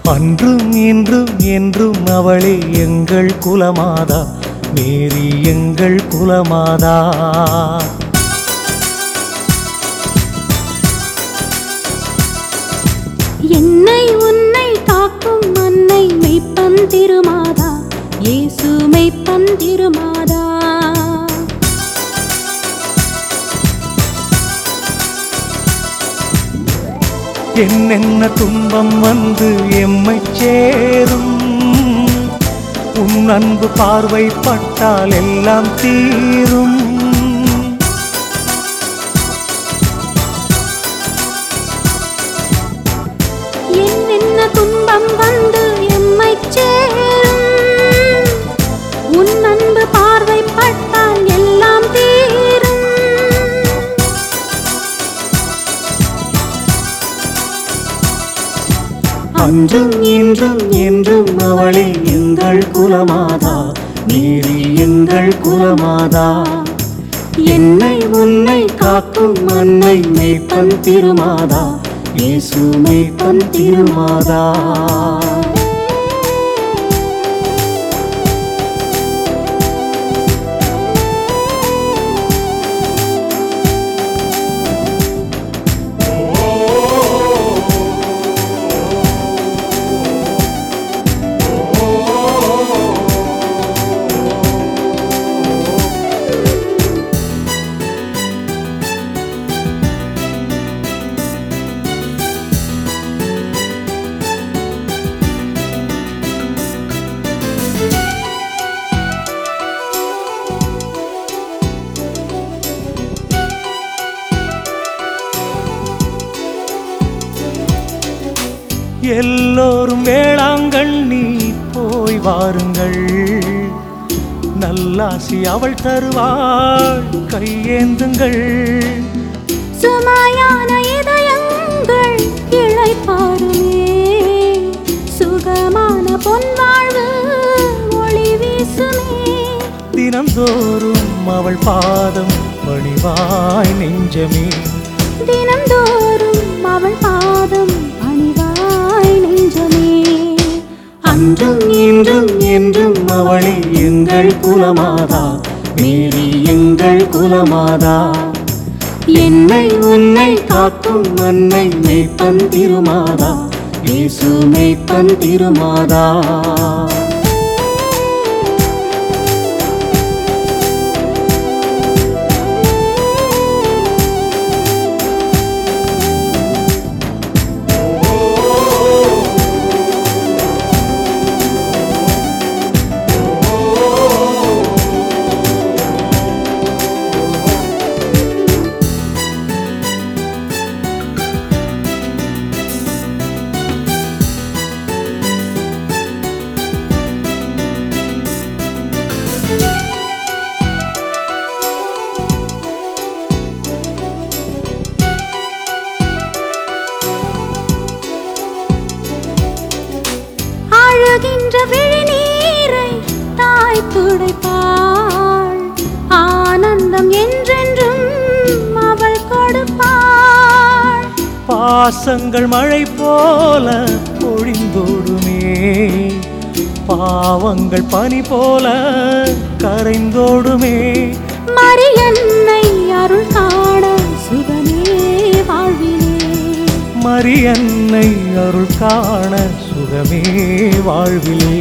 அன்றும் இன்றும் என்றும் அவளே எங்கள் குலமாதா மேரி எங்கள் குலமாதா என்னை உன்னை காக்கும் அன்னை மெய்ப்பன் திருமாதா இயேசு மெய்ப்பன் திருமாதா என்னென்ன துன்பம் வந்து எம்மை சேரும் உன் அன்பு பார்வை பட்டால் எல்லாம் தீரும் என்னென்ன துன்பம் வந்து எம்மை சேரும் உன் அன்பு பார்வை பட்டால் எல்லாம் தீரும் அன்றும் இன்றும் என்றும் அவளே எங்கள் குலமாதா மேரி எங்கள் குலமாதா என்னை உன்னை காக்கும் அன்னை மெய்ப்பன் திருமாதா இயேசு மெய்ப்பன் திருமாதா எல்லோரும் வேளாங்கண்ணி போய் வாருங்கள் நல்லாசி அவள் தருவாள் கையேந்துங்கள் சுமையான இதயங்கள் இளைப்பாருமே சுகமான பொன்வாழ்வு ஒளி வீசுமே தினம்தோறும் அவள் பாதம் பணிவாய் நெஞ்சமே தினந்தோறும் அவள் பாதம் பணிவாய் நெஞ்சமே அன்றும் இன்றும் என்றும் அவளே எங்கள் குலமாதா மேரி எங்கள் குலமாதா என்னை உன்னை காக்கும் அன்னை மெய்ப்பன் திருமாதா இயேசு மெய்ப்பன் திருமாதா அழுகின்ற விழிநீரை தாய் துடைப்பாள் ஆனந்தம் என்றென்றும் அவள் கொடுப்பாள் பாசங்கள் மழை போல பொழிந்தோடுமே பாவங்கள் பனி போல கரைந்தோடுமே மரியன்னை அருள் காண சுகமே வாழ்விலே மரியன்னை அருள் காண சுகமே வாழ்விலே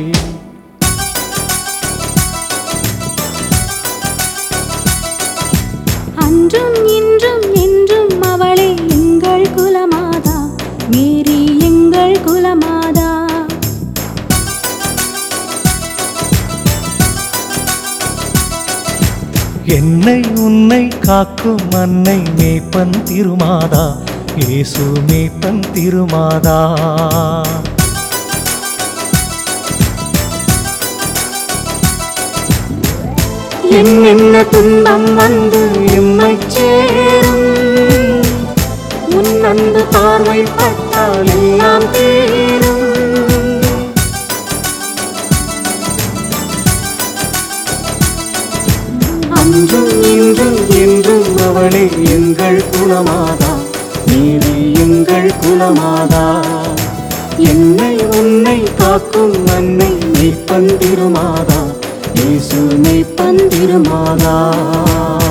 அன்றும் இன்றும் என்றும் அவளே எங்கள் குலமாதா மேரி எங்கள் குலமாதா என்னை உன்னை காக்கும் அன்னை மேய்ப்பன் திருமாதா இயேசு மேய்ப்பன் திருமாதா என்னென்ன துன்பம் வந்து எம்மை சேரும் உன் அன்பு பார்வை பட்டால் எல்லாம் தீரும் அன்றும் இன்றும் என்றும் அவளே எங்கள் குலமாதா நீதி எங்கள் குலமாதா என்னை உன்னை காக்கும் அன்னை மெய்ப்பந்திருமாதா இயேசு மெய்ப்பந்திருமாதா